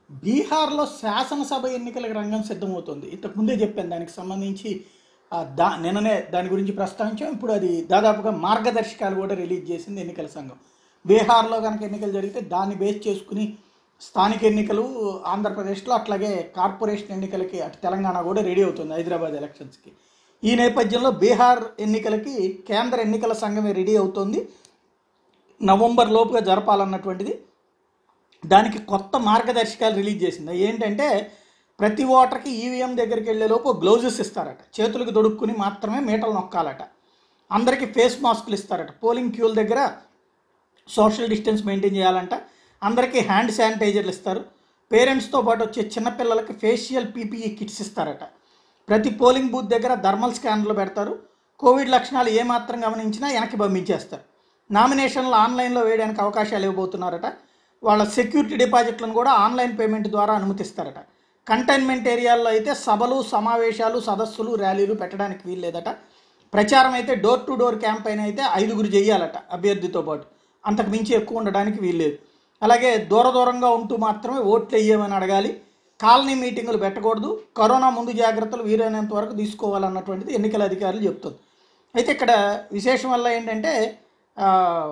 బీహార్లో శాసనసభ ఎన్నికలకు రంగం సిద్ధమవుతుంది ఇంతకుముందే చెప్పాను దానికి సంబంధించి ఆ, దా నిన్ననే దాని గురించి ప్రస్తావించాం ఇప్పుడు అది దాదాపుగా మార్గదర్శకాలు కూడా రిలీజ్ చేసింది ఎన్నికల సంఘం బీహార్లో కనుక ఎన్నికలు జరిగితే దాన్ని బేస్ చేసుకుని స్థానిక ఎన్నికలు ఆంధ్రప్రదేశ్లో అట్లాగే కార్పొరేషన్ ఎన్నికలకి అటు తెలంగాణ కూడా రెడీ అవుతుంది హైదరాబాద్ ఎలక్షన్స్కి ఈ నేపథ్యంలో బీహార్ ఎన్నికలకి కేంద్ర ఎన్నికల సంఘమే రెడీ అవుతోంది నవంబర్ లోపుగా జరపాలన్నటువంటిది దానికి కొత్త మార్గదర్శకాలు రిలీజ్ చేసింది అవి ఏంటంటే ప్రతి ఓటర్కి ఈవీఎం దగ్గరికి వెళ్ళే లోపు గ్లౌజెస్ ఇస్తారట చేతులకు దొడుక్కుని మాత్రమే మీటలు నొక్కాలట అందరికీ ఫేస్ మాస్కులు ఇస్తారట పోలింగ్ క్యూల దగ్గర సోషల్ డిస్టెన్స్ మెయింటైన్ చేయాలంట అందరికీ హ్యాండ్ శానిటైజర్లు ఇస్తారు పేరెంట్స్తో పాటు వచ్చే చిన్నపిల్లలకి ఫేషియల్ పీపీఈ కిట్స్ ఇస్తారట ప్రతి పోలింగ్ బూత్ దగ్గర థర్మల్ స్కానర్లు పెడతారు కోవిడ్ లక్షణాలు ఏమాత్రం గమనించినా వెనక్కి పంపించేస్తారు నామినేషన్లు ఆన్లైన్లో వేయడానికి అవకాశాలు ఇవ్వబోతున్నారట వాళ్ళ సెక్యూరిటీ డిపాజిట్లను కూడా ఆన్లైన్ పేమెంట్ ద్వారా అనుమతిస్తారట కంటైన్మెంట్ ఏరియాల్లో అయితే సభలు సమావేశాలు సదస్సులు ర్యాలీలు పెట్టడానికి వీల్లేదట ప్రచారం అయితే డోర్ టు డోర్ క్యాంపెయిన్ అయితే ఐదుగురు చేయాలట అభ్యర్థితో పాటు అంతకు మించి ఎక్కువ ఉండడానికి వీల్లేదు అలాగే దూర దూరంగా ఉంటూ మాత్రమే ఓట్లు వేయమని అడగాలి కాలనీ మీటింగులు పెట్టకూడదు కరోనా ముందు జాగ్రత్తలు వీలైనంత వరకు తీసుకోవాలన్నటువంటిది ఎన్నికల అధికారులు చెప్తుంది అయితే ఇక్కడ విశేషం వల్ల ఏంటంటే ఆ,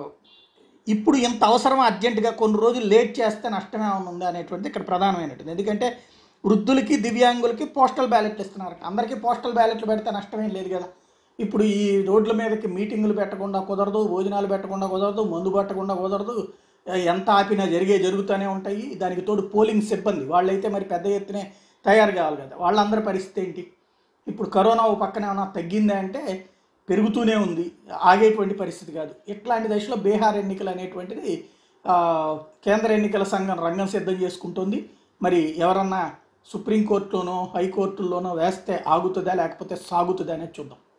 ఇప్పుడు ఇంత అవసరం అర్జెంటుగా కొన్ని రోజులు లేట్ చేస్తే నష్టమే ఉందా అనేటువంటిది ఇక్కడ ప్రధానమైనటువంటి ఎందుకంటే వృద్ధులకి దివ్యాంగులకి పోస్టల్ బ్యాలెట్లు ఇస్తున్నారు అందరికీ పోస్టల్ బ్యాలెట్లు పెడితే నష్టమేం లేదు కదా ఇప్పుడు ఈ రోడ్ల మీదకి మీటింగులు పెట్టకుండా కుదరదు భోజనాలు పెట్టకుండా కుదరదు మందు పెట్టకుండా కుదరదు ఎంత ఆపినా జరిగే జరుగుతూనే ఉంటాయి దానికి తోడు పోలింగ్ సిబ్బంది వాళ్ళైతే మరి పెద్ద ఎత్తునే తయారు కావాలి కదా వాళ్ళందరి పరిస్థితి ఏంటి ఇప్పుడు కరోనా ఓ పక్కన ఏమైనా తగ్గిందా అంటే పెరుగుతూనే ఉంది ఆగేటువంటి పరిస్థితి కాదు ఇట్లాంటి దశలో బీహార్ ఎన్నికలు అనేటువంటిది ఆ, కేంద్ర ఎన్నికల సంఘం రంగం సిద్ధం చేసుకుంటుంది మరి ఎవరన్నా సుప్రీంకోర్టులోనో హైకోర్టుల్లోనో వేస్తే ఆగుతుందా లేకపోతే సాగుతుందా అనేది చూద్దాం